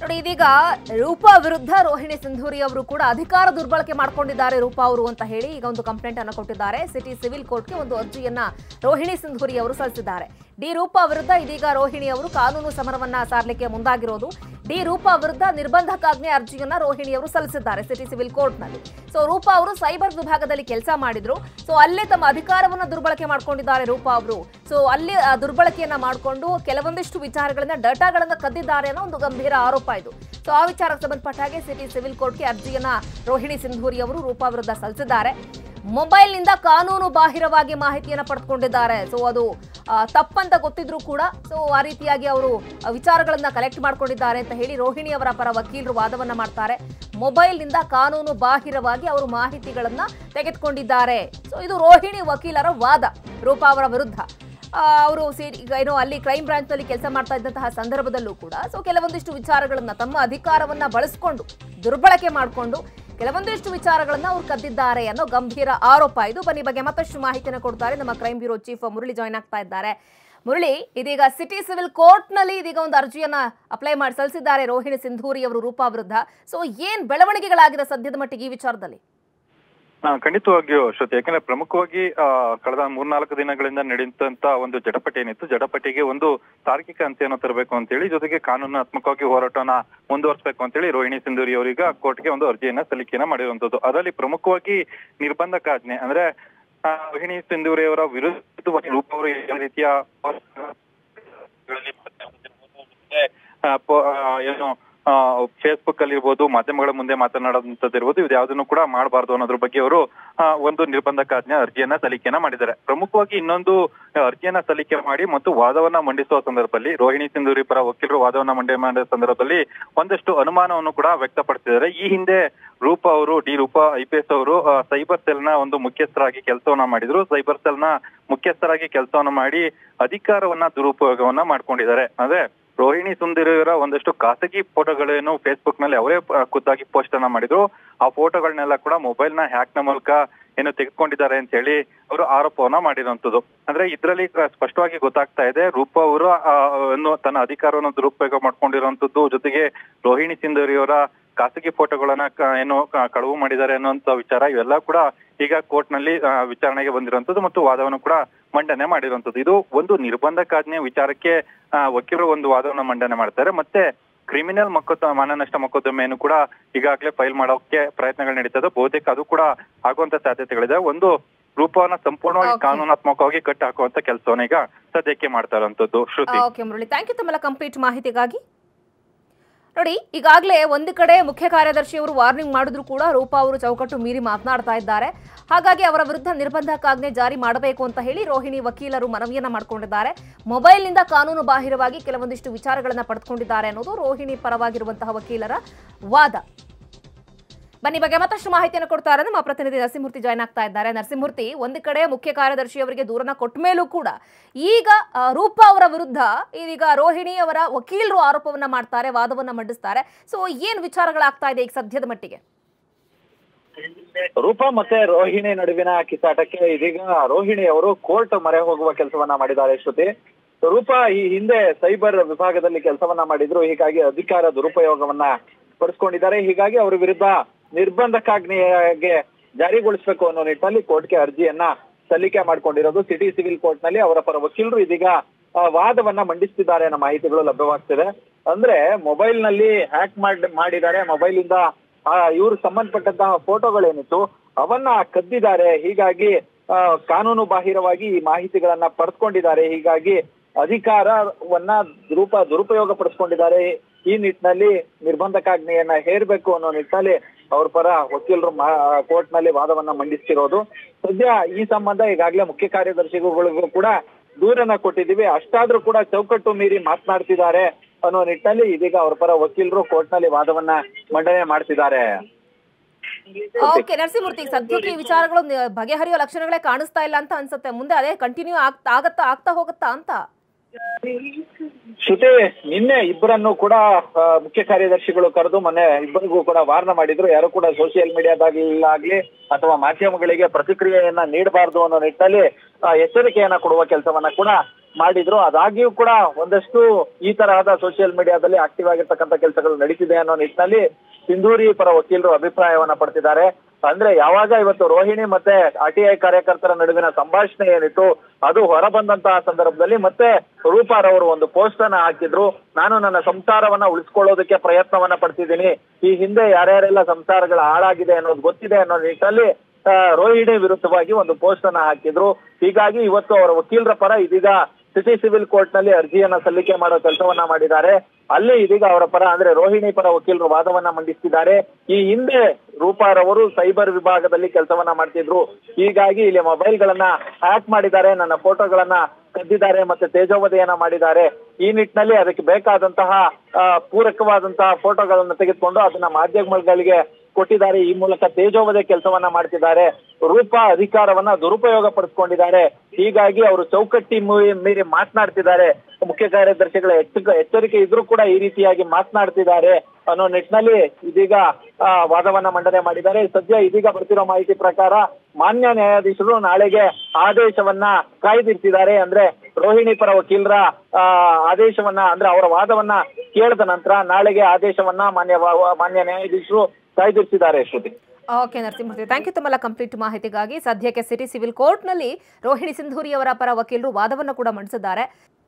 ನೋಡಿ ಇದೀಗ ರೂಪಾ ವಿರುದ್ಧ ರೋಹಿಣಿ ಸಿಂಧೂರಿ ಅವರು ಕೂಡ ಅಧಿಕಾರ ದುರ್ಬಳಕೆ ಮಾಡ್ಕೊಂಡಿದ್ದಾರೆ ರೂಪಾ ಅವರು ಅಂತ ಹೇಳಿ ಈಗ ಒಂದು ಕಂಪ್ಲೇಂಟ್ ಅನ್ನು ಕೊಟ್ಟಿದ್ದಾರೆ ಸಿಟಿ ಸಿವಿಲ್ ಕೋರ್ಟ್ಗೆ ಒಂದು ಅರ್ಜಿಯನ್ನ ರೋಹಿಣಿ ಸಿಂಧೂರಿ ಅವರು ಸಲ್ಲಿಸಿದ್ದಾರೆ ಡಿ ರೂಪಾ ವಿರುದ್ಧ ಇದೀಗ ರೋಹಿಣಿ ಅವರು ಕಾನೂನು ಸಮರವನ್ನ ಸಾರಲಿಕ್ಕೆ ಮುಂದಾಗಿರೋದು ಡಿ ರೂಪಾ ವಿರುದ್ಧ ನಿರ್ಬಂಧಕಾಜ್ಞೆ ಅರ್ಜಿಯನ್ನ ರೋಹಿಣಿ ಅವರು ಸಲ್ಲಿಸಿದ್ದಾರೆ ಸಿಟಿ ಸಿವಿಲ್ ಕೋರ್ಟ್ನಲ್ಲಿ ಸೊ ರೂಪಾ ಅವರು ಸೈಬರ್ ವಿಭಾಗದಲ್ಲಿ ಕೆಲಸ ಮಾಡಿದ್ರು ಸೊ ಅಲ್ಲೇ ತಮ್ಮ ಅಧಿಕಾರವನ್ನ ದುರ್ಬಳಕೆ ಮಾಡ್ಕೊಂಡಿದ್ದಾರೆ ರೂಪಾ ಅವರು ಸೊ ಅಲ್ಲಿ ಆ, ದುರ್ಬಳಕೆಯನ್ನ ಮಾಡಿಕೊಂಡು ಕೆಲವೊಂದಿಷ್ಟು ವಿಚಾರಗಳನ್ನ ಡಾಟಾಗಳನ್ನ ಕದ್ದಿದ್ದಾರೆ ಅನ್ನೋ ಒಂದು ಗಂಭೀರ ಆರೋಪ ಇದು ಸೊ ಆ ವಿಚಾರಕ್ಕೆ ಸಂಬಂಧಪಟ್ಟ ಹಾಗೆ ಸಿಟಿ ಸಿವಿಲ್ ಕೋರ್ಟ್ಗೆ ಅರ್ಜಿಯನ್ನ ರೋಹಿಣಿ ಸಿಂಧೂರಿ ಅವರು ರೂಪಾ ವಿರುದ್ಧ ಸಲ್ಲಿಸಿದ್ದಾರೆ ಮೊಬೈಲ್ನಿಂದ ಕಾನೂನು ಬಾಹಿರವಾಗಿ ಮಾಹಿತಿಯನ್ನ ಪಡೆದುಕೊಂಡಿದ್ದಾರೆ ಸೊ ಅದು ಆ, ತಪ್ಪಂತ ಗೊತ್ತಿದ್ರು ಕೂಡ ಸೊ ಆ ರೀತಿಯಾಗಿ ಅವರು ಆ, ವಿಚಾರಗಳನ್ನ ಕಲೆಕ್ಟ್ ಮಾಡ್ಕೊಂಡಿದ್ದಾರೆ ಅಂತ ಹೇಳಿ ರೋಹಿಣಿ ಅವರ ಪರ ವಕೀಲರು ವಾದವನ್ನ ಮಾಡ್ತಾರೆ ಮೊಬೈಲ್ನಿಂದ ಕಾನೂನು ಬಾಹಿರವಾಗಿ ಅವರು ಮಾಹಿತಿಗಳನ್ನ ತೆಗೆದುಕೊಂಡಿದ್ದಾರೆ ಸೊ ಇದು ರೋಹಿಣಿ ವಕೀಲರ ವಾದ ರೂಪಾ ಅವರ ವಿರುದ್ಧ ಅವರು ಈಗ ಏನೋ ಅಲ್ಲಿ ಕ್ರೈಮ್ ಬ್ರಾಂಚ್ ನಲ್ಲಿ ಕೆಲಸ ಮಾಡ್ತಾ ಇದ್ದಂತಹ ಸಂದರ್ಭದಲ್ಲೂ ಕೂಡ ಸೊ ಕೆಲವೊಂದಿಷ್ಟು ವಿಚಾರಗಳನ್ನ ತಮ್ಮ ಅಧಿಕಾರವನ್ನ ಬಳಸಿಕೊಂಡು ದುರ್ಬಳಕೆ ಮಾಡಿಕೊಂಡು ಕೆಲವೊಂದಿಷ್ಟು ವಿಚಾರಗಳನ್ನ ಅವ್ರು ಕದ್ದಿದ್ದಾರೆ ಅನ್ನೋ ಗಂಭೀರ ಆರೋಪ ಇದು ಬನ್ನಿ ಬಗ್ಗೆ ಮತ್ತಷ್ಟು ಮಾಹಿತಿಯನ್ನು ಕೊಡ್ತಾರೆ ನಮ್ಮ crime bureau chief Murali join ಆಗ್ತಾ ಇದ್ದಾರೆ ಮುರಳಿ ಇದೀಗ ಸಿಟಿ ಸಿವಿಲ್ ಕೋರ್ಟ್ ನಲ್ಲಿ ಇದೀಗ ಒಂದು ಅರ್ಜಿಯನ್ನ ಅಪ್ಲೈ ಮಾಡಿ ಸಲ್ಲಿಸಿದ್ದಾರೆ ರೋಹಿಣಿ ಸಿಂಧೂರಿ ಅವರು ರೂಪಾ ವಿರುದ್ಧ ಸೊ ಏನ್ ಬೆಳವಣಿಗೆಗಳಾಗಿದೆ ಸದ್ಯದ ಮಟ್ಟಿಗೆ ಈ ವಿಚಾರದಲ್ಲಿ ಹಾ, ಖಂಡಿತವಾಗಿಯೂ ಶ್ರುತಿ ಯಾಕಂದ್ರೆ ಪ್ರಮುಖವಾಗಿ ಆ, ಕಳೆದ ಮೂರ್ನಾಲ್ಕು ದಿನಗಳಿಂದ ನಡೆಯುತ್ತಂತ ಒಂದು ಜಡಪಟಿ ಏನಿತ್ತು ಜಡಪಟಿಗೆ ಒಂದು ತಾರ್ಕಿಕ ಅಂತ್ಯವನ್ನು ತರಬೇಕು ಅಂತೇಳಿ ಜೊತೆಗೆ ಕಾನೂನಾತ್ಮಕವಾಗಿ ಹೋರಾಟವನ್ನ ಮುಂದುವರಿಸಬೇಕು ಅಂತೇಳಿ ರೋಹಿಣಿ ಸಿಂಧೂರಿ ಅವರೀಗ ಕೋರ್ಟ್ಗೆ ಒಂದು ಅರ್ಜಿಯನ್ನ ಸಲ್ಲಿಕೆಯನ್ನ ಮಾಡಿರುವಂತದ್ದು ಅದರಲ್ಲಿ ಪ್ರಮುಖವಾಗಿ ನಿರ್ಬಂಧಕಾಜ್ಞೆ ಅಂದ್ರೆ ಆ, ರೋಹಿಣಿ ಸಿಂಧೂರಿ ಅವರ ವಿರುದ್ಧವಾಗಿ ರೂಪ ಅವರು ಯಾವ ರೀತಿಯ ಆ, ಪೋ- ಆ, ಏನು ಫೇಸ್ಬುಕ್ ಅಲ್ಲಿ ಇರ್ಬೋದು ಮಾಧ್ಯಮಗಳ ಮುಂದೆ ಮಾತನಾಡುವಂತದ್ದು ಇರ್ಬೋದು ಇದು ಯಾವುದನ್ನು ಕೂಡ ಮಾಡಬಾರ್ದು ಅನ್ನೋದ್ರ ಬಗ್ಗೆ ಅವರು ಆ, ಒಂದು ನಿರ್ಬಂಧಕಾಜ್ಞೆ ಅರ್ಜಿಯನ್ನ ಸಲ್ಲಿಕೆಯನ್ನ ಮಾಡಿದ್ದಾರೆ ಪ್ರಮುಖವಾಗಿ ಇನ್ನೊಂದು ಆ, ಅರ್ಜಿಯನ್ನ ಸಲ್ಲಿಕೆ ಮಾಡಿ ಮತ್ತು ವಾದವನ್ನ ಮಂಡಿಸುವ ಸಂದರ್ಭದಲ್ಲಿ ರೋಹಿಣಿ ಸಿಂಧೂರಿ ಪರ ವಕೀಲರು ವಾದವನ್ನ ಮಂಡನೆ ಮಾಡಿದ ಸಂದರ್ಭದಲ್ಲಿ ಒಂದಷ್ಟು ಅನುಮಾನವನ್ನು ಕೂಡ ವ್ಯಕ್ತಪಡಿಸಿದ್ದಾರೆ ಈ ಹಿಂದೆ ರೂಪ ಅವರು ಡಿ ರೂಪ ಐ ಪಿ ಎಸ್ ಅವರು ಆ, ಸೈಬರ್ ಸೆಲ್ ನ ಒಂದು ಮುಖ್ಯಸ್ಥರಾಗಿ ಕೆಲಸವನ್ನ ಮಾಡಿದ್ರು ಸೈಬರ್ ಸೆಲ್ ನ ಮುಖ್ಯಸ್ಥರಾಗಿ ಕೆಲಸವನ್ನ ಮಾಡಿ ಅಧಿಕಾರವನ್ನ ದುರುಪಯೋಗವನ್ನ ಮಾಡ್ಕೊಂಡಿದ್ದಾರೆ ಅಂದ್ರೆ ರೋಹಿಣಿ ಸುಂದರಿಯವರ ಒಂದಷ್ಟು ಖಾಸಗಿ ಫೋಟೋಗಳೇನು ಫೇಸ್ಬುಕ್ ನಲ್ಲಿ ಅವರೇ ಆ, ಖುದ್ದಾಗಿ ಪೋಸ್ಟ್ ಅನ್ನ ಮಾಡಿದ್ರು ಆ ಫೋಟೋಗಳನ್ನೆಲ್ಲ ಕೂಡ ಮೊಬೈಲ್ ನ ಹ್ಯಾಕ್ ನ ಮೂಲಕ ಏನು ತೆಗೆದುಕೊಂಡಿದ್ದಾರೆ ಅಂತ ಹೇಳಿ ಅವರು ಆರೋಪವನ್ನ ಮಾಡಿರುವಂತದ್ದು ಅಂದ್ರೆ ಇದರಲ್ಲಿ ಸ್ಪಷ್ಟವಾಗಿ ಗೊತ್ತಾಗ್ತಾ ಇದೆ ರೂಪ ಅವರು ಆ, ಏನು ತನ್ನ ಅಧಿಕಾರವನ್ನು ದುರುಪಯೋಗ ಮಾಡ್ಕೊಂಡಿರುವಂತದ್ದು ಜೊತೆಗೆ ರೋಹಿಣಿ ಸಿಂಧೂರಿಯವರ ಖಾಸಗಿ ಫೋಟೋಗಳನ್ನ ಕ- ಏನು ಕ- ಕಳವು ಮಾಡಿದ್ದಾರೆ ಅನ್ನುವಂತ ವಿಚಾರ ಇವೆಲ್ಲ ಕೂಡ ಈಗ ಕೋರ್ಟ್ ನಲ್ಲಿ ಆ, ವಿಚಾರಣೆಗೆ ಬಂದಿರುವಂತದ್ದು ಮತ್ತು ವಾದವನ್ನು ಕೂಡ ಮಂಡನೆ ಮಾಡಿರುವಂತದ್ದು ಇದು ಒಂದು ನಿರ್ಬಂಧಕಾಜ್ಞೆ ವಿಚಾರಕ್ಕೆ ಆ, ವಕೀಲರು ಒಂದು ವಾದವನ್ನು ಮಂಡನೆ ಮಾಡ್ತಾರೆ ಮತ್ತೆ ಕ್ರಿಮಿನಲ್ ಮೊಕದ್ದ ಮಾನನಷ್ಟ ಮೊಕದ್ದಮೆಯನ್ನು ಕೂಡ ಈಗಾಗಲೇ ಫೈಲ್ ಮಾಡೋಕೆ ಪ್ರಯತ್ನಗಳು ನಡೀತದೆ ಬಹುತೇಕ ಅದು ಕೂಡ ಆಗುವಂತ ಸಾಧ್ಯತೆಗಳಿದೆ ಒಂದು ರೂಪವನ್ನ ಸಂಪೂರ್ಣವಾಗಿ Okay. ಕಾನೂನಾತ್ಮಕವಾಗಿ ಕಟ್ಟಿ ಹಾಕುವಂತ ಕೆಲಸವನ್ನ ಈಗ ಸದ್ಯಕ್ಕೆ ಮಾಡ್ತಾ ಇರುವಂತದ್ದು Shruti okay Murali thank you ತಮ್ಮೆಲ್ಲ ಕಂಪ್ಲೀಟ್ ಮಾಹಿತಿಗಾಗಿ ನೋಡಿ ಈಗಾಗಲೇ ಒಂದು ಕಡೆ ಮುಖ್ಯ ಕಾರ್ಯದರ್ಶಿಯವರು ವಾರ್ನಿಂಗ್ ಮಾಡಿದ್ರು ಕೂಡ ರೂಪಾ ಅವರು ಚೌಕಟ್ಟು ಮೀರಿ ಮಾತನಾಡ್ತಾ ಇದ್ದಾರೆ ಹಾಗಾಗಿ ಅವರ ವಿರುದ್ಧ ನಿರ್ಬಂಧಕಾಜ್ಞೆ ಜಾರಿ ಮಾಡಬೇಕು ಅಂತ ಹೇಳಿ ರೋಹಿಣಿ ವಕೀಲರು ಮನವಿಯನ್ನ ಮಾಡಿಕೊಂಡಿದ್ದಾರೆ ಮೊಬೈಲ್ನಿಂದ ಕಾನೂನು ಬಾಹಿರವಾಗಿ ಕೆಲವೊಂದಿಷ್ಟು ವಿಚಾರಗಳನ್ನ ಪಡೆದುಕೊಂಡಿದ್ದಾರೆ ಅನ್ನೋದು ರೋಹಿಣಿ ಪರವಾಗಿರುವಂತಹ ವಕೀಲರ ವಾದ ಬನ್ನಿ ಬಗ್ಗೆ ಮತ್ತಷ್ಟು ಮಾಹಿತಿಯನ್ನು ಕೊಡ್ತಾರೆ ನಮ್ಮ ಪ್ರತಿನಿಧಿ ನರಸಿಂಹಮೂರ್ತಿ ಜಾಯ್ನ್ ಆಗ್ತಾ ಇದ್ದಾರೆ ನರಸಿಂಹಮೂರ್ತಿ ಒಂದು ಕಡೆ ಮುಖ್ಯ ಕಾರ್ಯದರ್ಶಿ ಅವರಿಗೆ ದೂರನ ಕೊಟ್ಟ ಮೇಲೂ ಕೂಡ ಈಗ ಆ, ರೂಪಾ ಅವರ ವಿರುದ್ಧ ಇದೀಗ ರೋಹಿಣಿ ಅವರ ವಕೀಲರು ಆರೋಪವನ್ನ ಮಾಡ್ತಾರೆ ವಾದವನ್ನ ಮಂಡಿಸ್ತಾರೆ ಸೊ ಏನ್ ವಿಚಾರಗಳಾಗ್ತಾ ಇದೆ ಈಗ ಸದ್ಯದ ಮಟ್ಟಿಗೆ ರೂಪಾ ಮತ್ತೆ ರೋಹಿಣಿ ನಡುವಿನ ಕಿತ್ತಾಟಕ್ಕೆ ಇದೀಗ ರೋಹಿಣಿ ಅವರು ಕೋರ್ಟ್ ಮೊರೆ ಹೋಗುವ ಕೆಲಸವನ್ನ ಮಾಡಿದ್ದಾರೆ ಶ್ರುತಿ ರೂಪಾ ಈ ಹಿಂದೆ ಸೈಬರ್ ವಿಭಾಗದಲ್ಲಿ ಕೆಲಸವನ್ನ ಮಾಡಿದ್ರು ಹೀಗಾಗಿ ಅಧಿಕಾರ ದುರುಪಯೋಗವನ್ನ ಪಡಿಸ್ಕೊಂಡಿದ್ದಾರೆ ಹೀಗಾಗಿ ಅವರ ವಿರುದ್ಧ ನಿರ್ಬಂಧಕಾಜ್ಞೆಗೆ ಜಾರಿಗೊಳಿಸಬೇಕು ಅನ್ನೋ ನಿಟ್ಟಿನಲ್ಲಿ ಕೋರ್ಟ್ಗೆ ಅರ್ಜಿಯನ್ನ ಸಲ್ಲಿಕೆ ಮಾಡ್ಕೊಂಡಿರೋದು ಸಿಟಿ ಸಿವಿಲ್ ಕೋರ್ಟ್ ನಲ್ಲಿ ಅವರ ಪರ ವಕೀಲರು ಇದೀಗ ಆ, ವಾದವನ್ನ ಮಂಡಿಸ್ತಿದ್ದಾರೆ ಅನ್ನೋ ಮಾಹಿತಿಗಳು ಲಭ್ಯವಾಗ್ತಿದೆ ಅಂದ್ರೆ ಮೊಬೈಲ್ ನಲ್ಲಿ ಹ್ಯಾಕ್ ಮಾಡಿ ಮಾಡಿದ್ದಾರೆ ಮೊಬೈಲ್ ಇಂದ ಆ ಇವ್ರು ಸಂಬಂಧಪಟ್ಟಂತಹ ಫೋಟೋಗಳೇನಿತ್ತು ಅವನ್ನ ಕದ್ದಿದ್ದಾರೆ ಹೀಗಾಗಿ ಆ, ಕಾನೂನು ಬಾಹಿರವಾಗಿ ಈ ಮಾಹಿತಿಗಳನ್ನ ಪಡೆದುಕೊಂಡಿದ್ದಾರೆ ಹೀಗಾಗಿ ಅಧಿಕಾರವನ್ನ ದುರುಪ ದುರುಪಯೋಗ ಪಡಿಸ್ಕೊಂಡಿದ್ದಾರೆ ಈ ನಿಟ್ಟಿನಲ್ಲಿ ನಿರ್ಬಂಧಕಾಜ್ಞೆಯನ್ನ ಹೇರ್ಬೇಕು ಅನ್ನೋ ನಿಟ್ಟಿನಲ್ಲಿ ಅವ್ರ ಪರ ವಕೀಲರು ಕೋರ್ಟ್ ನಲ್ಲಿ ವಾದವನ್ನ ಮಂಡಿಸ್ತಿರೋದು ಸದ್ಯ ಈ ಸಂಬಂಧ ಈಗಾಗಲೇ ಮುಖ್ಯ ಕಾರ್ಯದರ್ಶಿಗಳಿಗೂ ಕೂಡ ದೂರನ್ನ ಕೊಟ್ಟಿದ್ದೀವಿ ಅಷ್ಟಾದ್ರೂ ಕೂಡ ಚೌಕಟ್ಟು ಮೀರಿ ಮಾತನಾಡ್ತಿದ್ದಾರೆ ಅನ್ನೋ ನಿಟ್ಟಿನಲ್ಲಿ ಇದೀಗ ಅವ್ರ ಪರ ವಕೀಲರು ಕೋರ್ಟ್ ನಲ್ಲಿ ವಾದವನ್ನ ಮಂಡನೆ ಮಾಡ್ತಿದ್ದಾರೆ ಓಕೆ ನರಸಿಂಹಮೂರ್ತಿ ಈಗ ಸದ್ಯಕ್ಕೆ ಈ ವಿಚಾರಗಳು ನಿ- ಬಗೆಹರಿಯೋ ಲಕ್ಷಣಗಳೇ ಕಾಣಿಸ್ತಾ ಇಲ್ಲ ಅಂತ ಅನ್ಸುತ್ತೆ ಮುಂದೆ ಅದೇ ಕಂಟಿನ್ಯೂ ಆಗ್ತಾ ಆಗತ್ತಾ ಆಗ್ತಾ ಹೋಗುತ್ತಾ ಅಂತ ಶ್ರುತಿ ನಿನ್ನೆ ಇಬ್ಬರನ್ನು ಕೂಡ ಆ, ಮುಖ್ಯ ಕಾರ್ಯದರ್ಶಿಗಳು ಕರೆದು ಮೊನ್ನೆ ಇಬ್ಬರಿಗೂ ಕೂಡ ವಾರ್ನ ಮಾಡಿದ್ರು ಯಾರು ಕೂಡ ಸೋಷಿಯಲ್ ಮೀಡಿಯಾದಾಗ್ಲಿ ಅಥವಾ ಮಾಧ್ಯಮಗಳಿಗೆ ಪ್ರತಿಕ್ರಿಯೆಯನ್ನ ನೀಡಬಾರದು ಅನ್ನೋ ನಿಟ್ಟಿನಲ್ಲಿ ಆ, ಎಚ್ಚರಿಕೆಯನ್ನ ಕೊಡುವ ಕೆಲಸವನ್ನ ಕೂಡ ಮಾಡಿದ್ರು ಅದಾಗಿಯೂ ಕೂಡ ಒಂದಷ್ಟು ಈ ತರಹದ ಸೋಷಿಯಲ್ ಮೀಡಿಯಾದಲ್ಲಿ ಆಕ್ಟಿವ್ ಆಗಿರ್ತಕ್ಕಂಥ ಕೆಲಸಗಳು ನಡೀತಿದೆ ಅನ್ನೋ ನಿಟ್ಟಿನಲ್ಲಿ ಸಿಂಧೂರಿ ಪರ ವಕೀಲರು ಅಭಿಪ್ರಾಯವನ್ನ ಪಡ್ತಿದ್ದಾರೆ ಅಂದ್ರೆ ಯಾವಾಗ ಇವತ್ತು ರೋಹಿಣಿ ಮತ್ತೆ ಆರ್ಟಿಐ ಕಾರ್ಯಕರ್ತರ ನಡುವಿನ ಸಂಭಾಷಣೆ ಏನಿತ್ತು ಅದು ಹೊರಬಂದಂತಹ ಸಂದರ್ಭದಲ್ಲಿ ಮತ್ತೆ ರೂಪಾರವರು ಒಂದು ಪೋಸ್ಟ್ ಅನ್ನ ಹಾಕಿದ್ರು ನಾನು ನನ್ನ ಸಂಸಾರವನ್ನ ಉಳಿಸ್ಕೊಳ್ಳೋದಕ್ಕೆ ಪ್ರಯತ್ನವನ್ನ ಪಡ್ತಿದ್ದೀನಿ ಈ ಹಿಂದೆ ಯಾರ್ಯಾರೆಲ್ಲ ಸಂಸಾರಗಳ ಹಾಳಾಗಿದೆ ಅನ್ನೋದು ಗೊತ್ತಿದೆ ಅನ್ನೋ ನಿಟ್ಟಿನಲ್ಲಿ ಆ, ರೋಹಿಣಿ ವಿರುದ್ಧವಾಗಿ ಒಂದು ಪೋಸ್ಟ್ ಅನ್ನ ಹಾಕಿದ್ರು ಹೀಗಾಗಿ ಇವತ್ತು ಅವರ ವಕೀಲರ ಪರ ಇದೀಗ ಸಿಟಿ ಸಿವಿಲ್ ಕೋರ್ಟ್ ನಲ್ಲಿ ಅರ್ಜಿಯನ್ನ ಸಲ್ಲಿಕೆ ಮಾಡೋ ಕೆಲಸವನ್ನ ಮಾಡಿದ್ದಾರೆ ಅಲ್ಲಿ ಇದೀಗ ಅವರ ಪರ ಅಂದ್ರೆ ರೋಹಿಣಿ ಪರ ವಕೀಲರು ವಾದವನ್ನ ಮಂಡಿಸಿದ್ದಾರೆ ಈ ಹಿಂದೆ ರೂಪಾರವರು ಸೈಬರ್ ವಿಭಾಗದಲ್ಲಿ ಕೆಲಸವನ್ನ ಮಾಡ್ತಿದ್ರು ಹೀಗಾಗಿ ಇಲ್ಲಿ ಮೊಬೈಲ್ ಗಳನ್ನ ಹ್ಯಾಕ್ ಮಾಡಿದ್ದಾರೆ ನನ್ನ ಫೋಟೋಗಳನ್ನ ಕದ್ದಿದ್ದಾರೆ ಮತ್ತೆ ತೇಜೋವಧೆಯನ್ನ ಮಾಡಿದ್ದಾರೆ ಈ ನಿಟ್ಟಿನಲ್ಲಿ ಅದಕ್ಕೆ ಬೇಕಾದಂತಹ ಆ, ಪೂರಕವಾದಂತಹ ಫೋಟೋಗಳನ್ನ ತೆಗೆದುಕೊಂಡು ಅದನ್ನ ಮಾಧ್ಯಮಗಳಿಗೆ ಕೊಟ್ಟಿದ್ದಾರೆ ಈ ಮೂಲಕ ತೇಜೋವಧೆ ಕೆಲಸವನ್ನ ಮಾಡ್ತಿದ್ದಾರೆ ರೂಪ ಅಧಿಕಾರವನ್ನ ದುರುಪಯೋಗ ಪಡಿಸ್ಕೊಂಡಿದ್ದಾರೆ ಹೀಗಾಗಿ ಅವರು ಚೌಕಟ್ಟಿ ಮೀ- ಮೀರಿ ಮಾತನಾಡ್ತಿದ್ದಾರೆ ಮುಖ್ಯ ಕಾರ್ಯದರ್ಶಿಗಳ ಎಚ್ಚ- ಎಚ್ಚರಿಕೆ ಇದ್ರೂ ಕೂಡ ಈ ರೀತಿಯಾಗಿ ಮಾತನಾಡ್ತಿದ್ದಾರೆ ಅನ್ನೋ ನಿಟ್ಟಿನಲ್ಲಿ ಇದೀಗ ಆ, ವಾದವನ್ನ ಮಂಡನೆ ಮಾಡಿದ್ದಾರೆ ಸದ್ಯ ಇದೀಗ ಬರ್ತಿರೋ ಮಾಹಿತಿ ಪ್ರಕಾರ ಮಾನ್ಯ ನ್ಯಾಯಾಧೀಶರು ನಾಳೆಗೆ ಆದೇಶವನ್ನ ಕಾಯ್ದಿರಿಸಿದ್ದಾರೆ ಅಂದ್ರೆ ರೋಹಿಣಿ ಪರ ವಕೀಲರ ಆ, ಆದೇಶವನ್ನ ಅಂದ್ರೆ ಅವರ ವಾದವನ್ನ ಕೇಳಿದ ನಂತರ ನಾಳೆಗೆ ಆದೇಶವನ್ನ ಮಾನ್ಯ ವಾ- ವಾ- ಮಾನ್ಯ ನ್ಯಾಯಾಧೀಶರು ಕಾಯ್ದಿರಿಸಿದ್ದಾರೆ Shruti okay Narasimhamurthy thank you ತಮ್ಮಲ್ಲ ಕಂಪ್ಲೀಟ್ ಮಾಹಿತಿಗಾಗಿ ಸದ್ಯಕ್ಕೆ ಸಿಟಿ ಸಿವಿಲ್ ಕೋರ್ಟ್ನಲ್ಲಿ ರೋಹಿಣಿ ಸಿಂಧೂರಿ ಅವರ ಪರ ವಕೀಲರು ವಾದವನ್ನು ಕೂಡ ಮಂಡಿಸಿದ್ದಾರೆ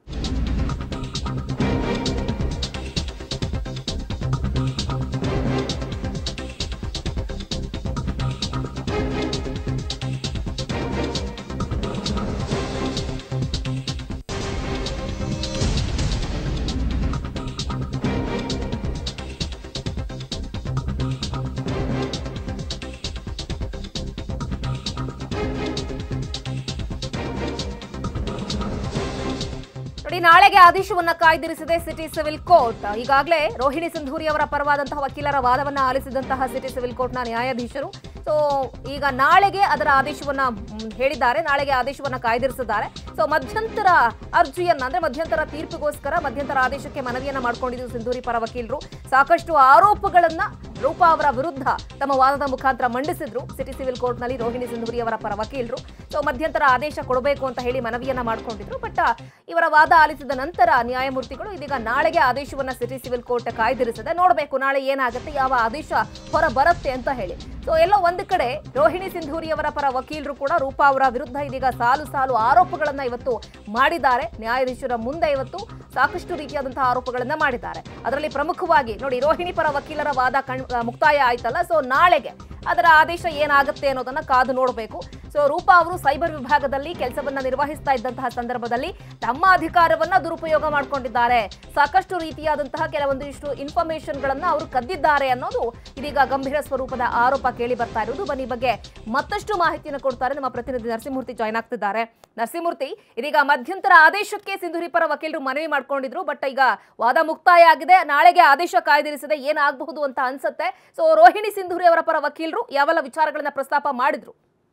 ನೋಡಿ ನಾಳೆಗೆ ಆದೇಶವನ್ನ ಕಾಯ್ದಿರಿಸಿದೆ ಸಿಟಿ ಸಿವಿಲ್ ಕೋರ್ಟ್ ಈಗಾಗಲೇ ರೋಹಿಣಿ ಸಿಂಧೂರಿ ಅವರ ಪರವಾದಂತಹ ವಕೀಲರ ವಾದವನ್ನ ಆಲಿಸಿದಂತಹ ಸಿಟಿ ಸಿವಿಲ್ ಕೋರ್ಟ್ನ ನ್ಯಾಯಾಧೀಶರು ಸೊ ಈಗ ನಾಳೆಗೆ ಅದರ ಆದೇಶವನ್ನ ಮ್, ಹೇಳಿದ್ದಾರೆ ನಾಳೆಗೆ ಆದೇಶವನ್ನ ಕಾಯ್ದಿರಿಸಿದ್ದಾರೆ ಸೊ ಮಧ್ಯಂತರ ಅರ್ಜಿಯನ್ನ ಅಂದ್ರೆ ಮಧ್ಯಂತರ ತೀರ್ಪಿಗೋಸ್ಕರ ಮಧ್ಯಂತರ ಆದೇಶಕ್ಕೆ ಮನವಿಯನ್ನ ಮಾಡ್ಕೊಂಡಿದ್ದು ಸಿಂಧೂರಿ ಪರ ವಕೀಲರು ಸಾಕಷ್ಟು ಆರೋಪಗಳನ್ನ ರೂಪಾ ಅವರ ವಿರುದ್ಧ ತಮ್ಮ ವಾದದ ಮುಖಾಂತರ ಮಂಡಿಸಿದ್ರು ಸಿಟಿ ಸಿವಿಲ್ ಕೋರ್ಟ್ನಲ್ಲಿ ರೋಹಿಣಿ ಸಿಂಧೂರಿ ಅವರ ಪರ ವಕೀಲರು ಸೊ ಮಧ್ಯಂತರ ಆದೇಶ ಕೊಡಬೇಕು ಅಂತ ಹೇಳಿ ಮನವಿಯನ್ನ ಮಾಡ್ಕೊಂಡಿದ್ರು ಬಟ್ ಇವರ ವಾದ ಆಲಿಸಿದ ನಂತರ ನ್ಯಾಯಮೂರ್ತಿಗಳು ಇದೀಗ ನಾಳೆಗೆ ಆದೇಶವನ್ನ ಸಿಟಿ ಸಿವಿಲ್ ಕೋರ್ಟ್ ಕಾಯ್ದಿರಿಸಿದೆ ನೋಡಬೇಕು ನಾಳೆ ಏನಾಗುತ್ತೆ ಯಾವ ಆದೇಶ ಹೊರ ಬರುತ್ತೆ ಅಂತ ಹೇಳಿ ಸೊ ಎಲ್ಲೋ ಒಂದು ಕಡೆ ರೋಹಿಣಿ ಸಿಂಧೂರಿ ಅವರ ಪರ ವಕೀಲರು ಕೂಡ ರೂಪಾ ಅವರ ವಿರುದ್ಧ ಇದೀಗ ಸಾಲು ಸಾಲು ಆರೋಪಗಳನ್ನ ಇವತ್ತು ಮಾಡಿದ್ದಾರೆ ನ್ಯಾಯಾಧೀಶರ ಮುಂದೆ ಇವತ್ತು ಸಾಕಷ್ಟು ರೀತಿಯಾದಂತಹ ಆರೋಪಗಳನ್ನ ಮಾಡಿದ್ದಾರೆ ಅದರಲ್ಲಿ ಪ್ರಮುಖವಾಗಿ ನೋಡಿ ರೋಹಿಣಿ ಪರ ವಕೀಲರ ವಾದ ಕಣ್ ಆ, ಮುಕ್ತಾಯ ಆಯ್ತಲ್ಲ ಸೊ ನಾಳೆಗೆ ಅದರ ಆದೇಶ ಏನಾಗುತ್ತೆ ಅನ್ನೋದನ್ನ ಕಾದು ನೋಡಬೇಕು ಸೊ ರೂಪಾ ಅವರು ಸೈಬರ್ ವಿಭಾಗದಲ್ಲಿ ಕೆಲಸವನ್ನ ನಿರ್ವಹಿಸ್ತಾ ಇದ್ದಂತಹ ಸಂದರ್ಭದಲ್ಲಿ ತಮ್ಮ ಅಧಿಕಾರವನ್ನ ದುರುಪಯೋಗ ಮಾಡ್ಕೊಂಡಿದ್ದಾರೆ ಸಾಕಷ್ಟು ರೀತಿಯಾದಂತಹ ಕೆಲವೊಂದಿಷ್ಟು ಇನ್ಫಾರ್ಮೇಶನ್ ಗಳನ್ನ ಅವರು ಕದ್ದಿದ್ದಾರೆ ಅನ್ನೋದು ಇದೀಗ ಗಂಭೀರ ಸ್ವರೂಪದ ಆರೋಪ ಕೇಳಿ ಬರ್ತಾ ಇರುವುದು ಬನ್ನಿ ಈ ಬಗ್ಗೆ ಮತ್ತಷ್ಟು ಮಾಹಿತಿಯನ್ನು ಕೊಡ್ತಾರೆ ನಮ್ಮ ಪ್ರತಿನಿಧಿ ನರಸಿಂಹಮೂರ್ತಿ ಜಾಯ್ನ್ ಆಗ್ತಿದ್ದಾರೆ ನರಸಿಂಹಮೂರ್ತಿ ಇದೀಗ ಮಧ್ಯಂತರ ಆದೇಶಕ್ಕೆ ಸಿಂಧುರಿ ಪರ ವಕೀಲರು ಮನವಿ ಮಾಡ್ಕೊಂಡಿದ್ರು ಬಟ್ ಈಗ ವಾದ ಮುಕ್ತಾಯ ಆಗಿದೆ ನಾಳೆಗೆ ಆದೇಶ ಕಾಯ್ದಿರಿಸಿದೆ ಏನಾಗಬಹುದು ಅಂತ ಅನ್ಸುತ್ತೆ ಸೊ ರೋಹಿಣಿ ಸಿಂಧೂರಿ ಅವರ ಪರ ವಕೀಲರು ಯಾವೆಲ್ಲ ವಿಚಾರಗಳನ್ನ ಪ್ರಸ್ತಾಪ ಮಾಡಿದ್ರು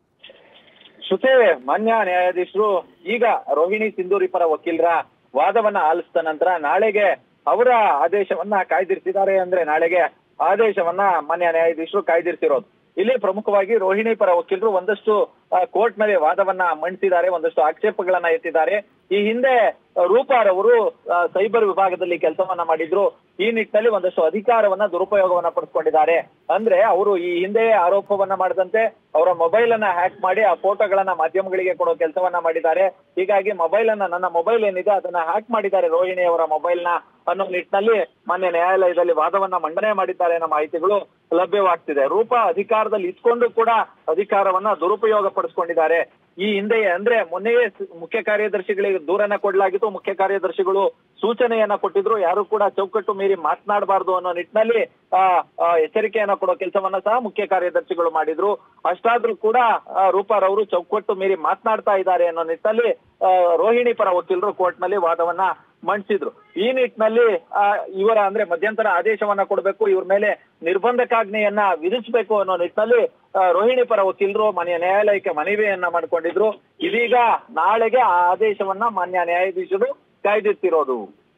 ಶ್ರುತೆ ಮಾನ್ಯ ನ್ಯಾಯಾಧೀಶರು ಈಗ ರೋಹಿಣಿ ಸಿಂಧೂರಿ ಪರ ವಕೀಲರ ವಾದವನ್ನ ಆಲಿಸಿದ ನಂತರ ನಾಳೆಗೆ ಅವರ ಆದೇಶವನ್ನ ಕಾಯ್ದಿರಿಸಿದ್ದಾರೆ ಅಂದ್ರೆ ನಾಳೆಗೆ ಆದೇಶವನ್ನ ಮಾನ್ಯ ನ್ಯಾಯಾಧೀಶರು ಕಾಯ್ದಿರಿಸಿರೋದು ಇಲ್ಲಿ ಪ್ರಮುಖವಾಗಿ ರೋಹಿಣಿ ಪರ ವಕೀಲರು ಒಂದಷ್ಟು ಕೋರ್ಟ್ ನಲ್ಲಿ ವಾದವನ್ನ ಮಂಡಿಸಿದ್ದಾರೆ ಒಂದಷ್ಟು ಆಕ್ಷೇಪಗಳನ್ನ ಎತ್ತಿದ್ದಾರೆ ಈ ಹಿಂದೆ ರೂಪಾರವರು ಆ, ಸೈಬರ್ ವಿಭಾಗದಲ್ಲಿ ಕೆಲಸವನ್ನ ಮಾಡಿದ್ರು ಈ ನಿಟ್ಟಿನಲ್ಲಿ ಒಂದಷ್ಟು ಅಧಿಕಾರವನ್ನ ದುರುಪಯೋಗವನ್ನ ಪಡಿಸ್ಕೊಂಡಿದ್ದಾರೆ ಅಂದ್ರೆ ಅವರು ಈ ಹಿಂದೆ ಆರೋಪವನ್ನ ಮಾಡದಂತೆ ಅವರ ಮೊಬೈಲ್ ಅನ್ನ ಹ್ಯಾಕ್ ಮಾಡಿ ಆ ಫೋಟೋಗಳನ್ನ ಮಾಧ್ಯಮಗಳಿಗೆ ಕೊಡೋ ಕೆಲಸವನ್ನ ಮಾಡಿದ್ದಾರೆ ಹೀಗಾಗಿ ಮೊಬೈಲ್ ಅನ್ನ ನನ್ನ ಮೊಬೈಲ್ ಏನಿದೆ ಅದನ್ನ ಹ್ಯಾಕ್ ಮಾಡಿದ್ದಾರೆ ರೋಹಿಣಿ ಅವರ ಮೊಬೈಲ್ ನ ಅನ್ನೋ ನಿಟ್ಟಿನಲ್ಲಿ ಮಾನ್ಯ ನ್ಯಾಯಾಲಯದಲ್ಲಿ ವಾದವನ್ನ ಮಂಡನೆ ಮಾಡಿದ್ದಾರೆ ಅನ್ನೋ ಮಾಹಿತಿಗಳು ಲಭ್ಯವಾಗ್ತಿದೆ ರೂಪ ಅಧಿಕಾರದಲ್ಲಿ ಇದ್ಕೊಂಡು ಕೂಡ ಅಧಿಕಾರವನ್ನ ದುರುಪಯೋಗ ಪಡಿಸ್ಕೊಂಡಿದ್ದಾರೆ ಈ ಹಿಂದೆ ಅಂದ್ರೆ ಮೊನ್ನೆಯೇ ಸ- ಮುಖ್ಯ ಕಾರ್ಯದರ್ಶಿಗಳಿಗೆ ದೂರನ್ನ ಕೊಡಲಾಗಿತ್ತು ಮುಖ್ಯ ಕಾರ್ಯದರ್ಶಿಗಳು ಸೂಚನೆಯನ್ನ ಕೊಟ್ಟಿದ್ರು ಯಾರು ಕೂಡ ಚೌಕಟ್ಟು ಮೀರಿ ಮಾತನಾಡಬಾರ್ದು ಅನ್ನೋ ನಿಟ್ಟಿನಲ್ಲಿ ಆ, ಆ, ಎಚ್ಚರಿಕೆಯನ್ನ ಕೊಡೋ ಕೆಲಸವನ್ನ ಸಹ ಮುಖ್ಯ ಕಾರ್ಯದರ್ಶಿಗಳು ಮಾಡಿದ್ರು ಅಷ್ಟಾದ್ರೂ ಕೂಡ ಆ, ರೂಪಾರವರು ಚೌಕಟ್ಟು ಮೀರಿ ಮಾತನಾಡ್ತಾ ಇದ್ದಾರೆ ಅನ್ನೋ ನಿಟ್ಟಿನಲ್ಲಿ ಆ, ರೋಹಿಣಿ ಪರ ವಕೀಲರು ಕೋರ್ಟ್ ನಲ್ಲಿ ವಾದವನ್ನ ಮಂಡಿಸಿದ್ರು ಈ ನಿಟ್ಟಿನಲ್ಲಿ ಆ, ಇವರ ಅಂದ್ರೆ ಮಧ್ಯಂತರ ಆದೇಶವನ್ನ ಕೊಡಬೇಕು ಇವ್ರ ಮೇಲೆ ನಿರ್ಬಂಧಕಾಜ್ಞೆಯನ್ನ ವಿಧಿಸಬೇಕು ಅನ್ನೋ ನಿಟ್ಟಿನಲ್ಲಿ ಆ, ರೋಹಿಣಿ ಪರ ವಕೀಲರು ಮಾನ್ಯ ನ್ಯಾಯಾಲಯಕ್ಕೆ ಮನವಿಯನ್ನ ಮಾಡ್ಕೊಂಡಿದ್ರು ಇದೀಗ ನಾಳೆಗೆ ಆ ಆದೇಶವನ್ನ ಮಾನ್ಯ ನ್ಯಾಯಾಧೀಶರು ಕಾಯ್ದಿರ್ತಿರೋದು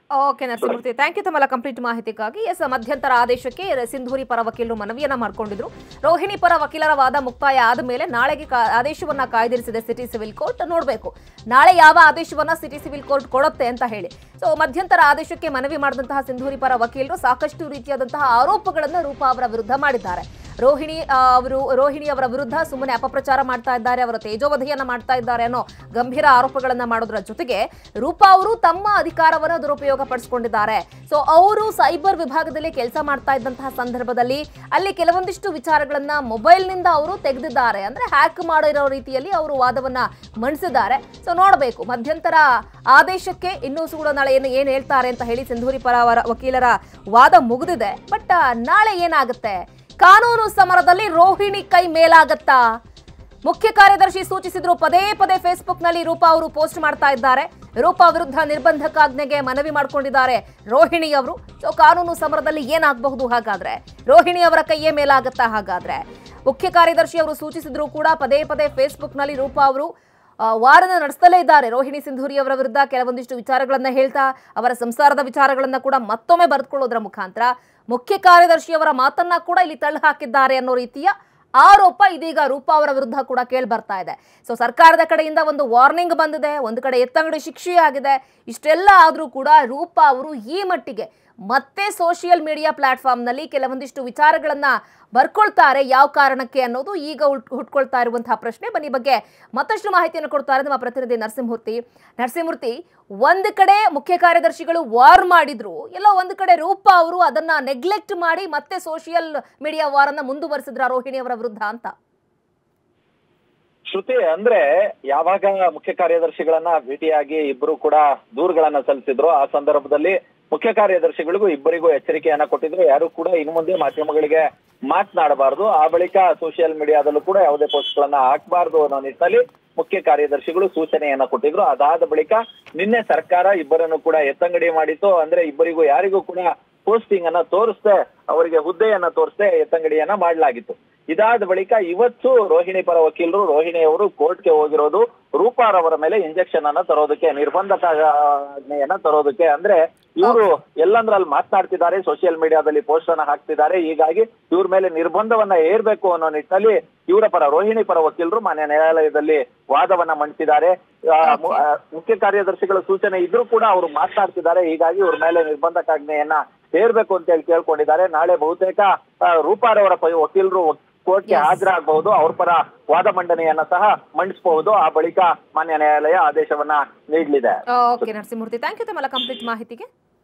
ಓಕೆ ನರಸಿಂಹಮೂರ್ತಿ ಥ್ಯಾಂಕ್ ಯು ತಮ್ಮೆಲ್ಲ ಕಂಪ್ಲೀಟ್ ಮಾಹಿತಿಗಾಗಿ ಎಸ್ ಮಧ್ಯಂತರ ಆದೇಶಕ್ಕೆ ಸಿಂಧೂರಿ ಪರ ವಕೀಲರು ಮನವಿಯನ್ನ ಮಾಡಿಕೊಂಡಿದ್ರು ರೋಹಿಣಿ ಪರ ವಕೀಲರ ವಾದ ಮುಕ್ತಾಯ ಆದ ಮೇಲೆ ನಾಳೆಗೆ ಕಾ- ಆದೇಶವನ್ನ ಕಾಯ್ದಿರಿಸಿದೆ ಸಿಟಿ ಸಿವಿಲ್ ಕೋರ್ಟ್ ನೋಡಬೇಕು ನಾಳೆ ಯಾವ ಆದೇಶವನ್ನ ಸಿಟಿ ಸಿವಿಲ್ ಕೋರ್ಟ್ ಕೊಡುತ್ತೆ ಅಂತ ಹೇಳಿ ಸೊ ಮಧ್ಯಂತರ ಆದೇಶಕ್ಕೆ ಮನವಿ ಮಾಡಿದಂತಹ ಸಿಂಧೂರಿ ಪರ ವಕೀಲರು ಸಾಕಷ್ಟು ರೀತಿಯಾದಂತಹ ಆರೋಪಗಳನ್ನು ರೂಪಾ ಅವರ ವಿರುದ್ಧ ಮಾಡಿದ್ದಾರೆ ರೋಹಿಣಿ ಆ, ಅವರು ರೋಹಿಣಿ ಅವರ ವಿರುದ್ಧ ಸುಮ್ಮನೆ ಅಪಪ್ರಚಾರ ಮಾಡ್ತಾ ಇದ್ದಾರೆ ಅವರ ತೇಜೋವಧೆಯನ್ನ ಮಾಡ್ತಾ ಇದ್ದಾರೆ ಅನ್ನೋ ಗಂಭೀರ ಆರೋಪಗಳನ್ನ ಮಾಡೋದ್ರ ಜೊತೆಗೆ ರೂಪಾ ಅವರು ತಮ್ಮ ಅಧಿಕಾರವನ್ನು ದುರುಪಯೋಗ ಪಡಿಸಿಕೊಂಡಿದ್ದಾರೆ ಸೊ ಅವರು ಸೈಬರ್ ವಿಭಾಗದಲ್ಲಿ ಕೆಲಸ ಮಾಡ್ತಾ ಇದ್ದಂತಹ ಸಂದರ್ಭದಲ್ಲಿ ಅಲ್ಲಿ ಕೆಲವೊಂದಿಷ್ಟು ವಿಚಾರಗಳನ್ನ ಮೊಬೈಲ್ನಿಂದ ಅವರು ತೆಗೆದಿದ್ದಾರೆ ಅಂದ್ರೆ ಹ್ಯಾಕ್ ಮಾಡಿರೋ ರೀತಿಯಲ್ಲಿ ಅವರು ವಾದವನ್ನ ಮಂಡಿಸಿದ್ದಾರೆ ಸೊ ನೋಡಬೇಕು ಮಧ್ಯಂತರ ಆದೇಶಕ್ಕೆ ಇನ್ನೂ ಕೂಡ ನಾಳೆ ಏನು ಏನ್ ಹೇಳ್ತಾರೆ ಅಂತ ಹೇಳಿ ಸಿಂಧೂರಿ ಪರ ಅವರ ವಕೀಲರ ವಾದ ಮುಗಿದಿದೆ ಬಟ್ ನಾಳೆ ಏನಾಗುತ್ತೆ ಕಾನೂನು ಸಮರದಲ್ಲಿ ರೋಹಿಣಿ ಕೈ ಮೇಲಾಗತ್ತಾ ಮುಖ್ಯ ಕಾರ್ಯದರ್ಶಿ ಸೂಚಿಸಿದ್ರು ಪದೇ ಪದೇ ಫೇಸ್ಬುಕ್ನಲ್ಲಿ ರೂಪಾ ಅವರು ಪೋಸ್ಟ್ ಮಾಡ್ತಾ ಇದ್ದಾರೆ ರೂಪಾ ವಿರುದ್ಧ ನಿರ್ಬಂಧಕಾಜ್ಞೆಗೆ ಮನವಿ ಮಾಡಿಕೊಂಡಿದ್ದಾರೆ ರೋಹಿಣಿ ಅವರು ಸೊ ಕಾನೂನು ಸಮರದಲ್ಲಿ ಏನಾಗಬಹುದು ಹಾಗಾದ್ರೆ ರೋಹಿಣಿ ಅವರ ಕೈಯೇ ಮೇಲಾಗತ್ತಾ ಹಾಗಾದ್ರೆ ಮುಖ್ಯ ಕಾರ್ಯದರ್ಶಿ ಅವರು ಸೂಚಿಸಿದ್ರು ಕೂಡ ಪದೇ ಪದೇ ಫೇಸ್ಬುಕ್ನಲ್ಲಿ ರೂಪಾ ಅವರು ಆ, ವಾರನ ನಡೆಸ್ತಲೇ ಇದ್ದಾರೆ ರೋಹಿಣಿ ಸಿಂಧೂರಿ ಅವರ ವಿರುದ್ಧ ಕೆಲವೊಂದಿಷ್ಟು ವಿಚಾರಗಳನ್ನ ಹೇಳ್ತಾ ಅವರ ಸಂಸಾರದ ವಿಚಾರಗಳನ್ನ ಕೂಡ ಮತ್ತೊಮ್ಮೆ ಬರೆದುಕೊಳ್ಳೋದ್ರ ಮುಖಾಂತರ ಮುಖ್ಯ ಕಾರ್ಯದರ್ಶಿಯವರ ಮಾತನ್ನ ಕೂಡ ಇಲ್ಲಿ ತಳ್ಳಿ ಹಾಕಿದ್ದಾರೆ ಅನ್ನೋ ರೀತಿಯ ಆರೋಪ ಇದೀಗ ರೂಪಾ ಅವರ ವಿರುದ್ಧ ಕೂಡ ಕೇಳಿ ಬರ್ತಾ ಇದೆ ಸೊ ಸರ್ಕಾರದ ಕಡೆಯಿಂದ ಒಂದು ವಾರ್ನಿಂಗ್ ಬಂದಿದೆ ಒಂದು ಕಡೆ ಎತ್ತಂಗಡಿ ಶಿಕ್ಷೆ ಆಗಿದೆ ಇಷ್ಟೆಲ್ಲ ಆದರೂ ಕೂಡ ರೂಪಾ ಅವರು ಈ ಮಟ್ಟಿಗೆ ಮತ್ತೆ ಸೋಷಿಯಲ್ ಮೀಡಿಯಾ ಪ್ಲಾಟ್ಫಾರ್ಮ್ನಲ್ಲಿ ಕೆಲವೊಂದಿಷ್ಟು ವಿಚಾರಗಳನ್ನ ಬರ್ಕೊಳ್ತಾರೆ ಯಾವ ಕಾರಣಕ್ಕೆ ಅನ್ನೋದು ಈಗ ಹುಟ್- ಹುಟ್ಕೊಳ್ತಾ ಇರುವಂತಹ ಪ್ರಶ್ನೆ ಬನ್ನಿ ಈ ಬಗ್ಗೆ ಮತ್ತಷ್ಟು ಮಾಹಿತಿಯನ್ನು ಕೊಡ್ತಾರೆ ನಮ್ಮ ಪ್ರತಿನಿಧಿ ನರಸಿಂಹಮೂರ್ತಿ ನರಸಿಂಹಮೂರ್ತಿ ಒಂದು ಕಡೆ ಮುಖ್ಯ ಕಾರ್ಯದರ್ಶಿಗಳು ವಾರ್ ಮಾಡಿದ್ರು ಎಲ್ಲೋ ಒಂದು ಕಡೆ ರೂಪಾ ಅವರು ಅದನ್ನ ನೆಗ್ಲೆಕ್ಟ್ ಮಾಡಿ ಮತ್ತೆ ಸೋಷಿಯಲ್ ಮೀಡಿಯಾ ವಾರನ್ನ ಮುಂದುವರಿಸಿದ್ರ ರೋಹಿಣಿ ಅವರ ವಿರುದ್ಧ ಅಂತ ಶ್ರುತಿ ಅಂದ್ರೆ ಯಾವಾಗ ಮುಖ್ಯ ಕಾರ್ಯದರ್ಶಿಗಳನ್ನ ಭೇಟಿಯಾಗಿ ಇಬ್ರು ಕೂಡ ದೂರುಗಳನ್ನ ಸಲ್ಲಿಸಿದ್ರು ಆ ಸಂದರ್ಭದಲ್ಲಿ ಮುಖ್ಯ ಕಾರ್ಯದರ್ಶಿಗಳಿಗೂ ಇಬ್ಬರಿಗೂ ಎಚ್ಚರಿಕೆಯನ್ನ ಕೊಟ್ಟಿದ್ರು ಯಾರು ಕೂಡ ಇನ್ನು ಮುಂದೆ ಮಾಧ್ಯಮಗಳಿಗೆ ಮಾತನಾಡಬಾರದು ಆ ಬಳಿಕ ಸೋಷಿಯಲ್ ಮೀಡಿಯಾದಲ್ಲೂ ಕೂಡ ಯಾವುದೇ ಪೋಸ್ಟ್ ಗಳನ್ನ ಹಾಕಬಾರದು ಅನ್ನೋ ನಿಟ್ಟಿನಲ್ಲಿ ಮುಖ್ಯ ಕಾರ್ಯದರ್ಶಿಗಳು ಸೂಚನೆಯನ್ನ ಕೊಟ್ಟಿದ್ರು ಅದಾದ ಬಳಿಕ ನಿನ್ನೆ ಸರ್ಕಾರ ಇಬ್ಬರನ್ನು ಕೂಡ ಎತ್ತಂಗಡಿ ಮಾಡಿತ್ತು ಅಂದ್ರೆ ಇಬ್ಬರಿಗೂ ಯಾರಿಗೂ ಕೂಡ ಪೋಸ್ಟಿಂಗ್ ಅನ್ನ ತೋರಿಸ್ದೆ ಅವರಿಗೆ ಹುದ್ದೆಯನ್ನ ತೋರಿಸ್ದೆ ಎತ್ತಂಗಡಿಯನ್ನ ಮಾಡಲಾಗಿತ್ತು ಇದಾದ ಬಳಿಕ ಇವತ್ತು ರೋಹಿಣಿ ಪರ ವಕೀಲರು ರೋಹಿಣಿ ಅವರು ಕೋರ್ಟ್ಗೆ ಹೋಗಿರೋದು ರೂಪಾರವರ ಮೇಲೆ ಇಂಜೆಕ್ಷನ್ ಅನ್ನ ತರೋದಕ್ಕೆ ನಿರ್ಬಂಧಕಾಜ್ಞೆಯನ್ನ ತರೋದಕ್ಕೆ ಅಂದ್ರೆ ಇವರು ಎಲ್ಲಂದ್ರಲ್ಲಿ ಮಾತನಾಡ್ತಿದ್ದಾರೆ ಸೋಷಿಯಲ್ ಮೀಡಿಯಾದಲ್ಲಿ ಪೋಸ್ಟ್ ಅನ್ನ ಹಾಕ್ತಿದ್ದಾರೆ ಹೀಗಾಗಿ ಇವ್ರ ಮೇಲೆ ನಿರ್ಬಂಧವನ್ನ ಏರ್ಬೇಕು ಅನ್ನೋ ನಿಟ್ಟಿನಲ್ಲಿ ಇವರ ಪರ ರೋಹಿಣಿ ಪರ ವಕೀಲರು ಮಾನ್ಯ ನ್ಯಾಯಾಲಯದಲ್ಲಿ ವಾದವನ್ನ ಮಂಡಿಸಿದ್ದಾರೆ ಆ, ಮು- ಆ, ಮುಖ್ಯ ಕಾರ್ಯದರ್ಶಿಗಳ ಸೂಚನೆ ಇದ್ರೂ ಕೂಡ ಅವರು ಮಾತನಾಡ್ತಿದ್ದಾರೆ ಹೀಗಾಗಿ ಇವ್ರ ಮೇಲೆ ನಿರ್ಬಂಧಕಾಜ್ಞೆಯನ್ನ ಹೇರ್ಬೇಕು ಅಂತ ಹೇಳಿ ಕೇಳ್ಕೊಂಡಿದ್ದಾರೆ ನಾಳೆ ಬಹುತೇಕ ಆ, ರೂಪಾರವರ ಪೈ ವಕೀಲರು ಕೋರ್ಟ್ಗೆ Yes. ಹಾಜರಾಗಬಹುದು ಅವ್ರ ಪರ ವಾದ ಮಂಡನೆಯನ್ನ ಸಹ ಮಂಡಿಸಬಹುದು ಆ ಬಳಿಕ ಮಾನ್ಯ ನ್ಯಾಯಾಲಯ ಆದೇಶವನ್ನ ನೀಡಲಿದೆ ಓಕೆ ನರಸಿಂಹಮೂರ್ತಿ ಥ್ಯಾಂಕ್ ಯು ತಮ್ಮೆಲ್ಲ ಕಂಪ್ಲೀಟ್ ಮಾಹಿತಿಗೆ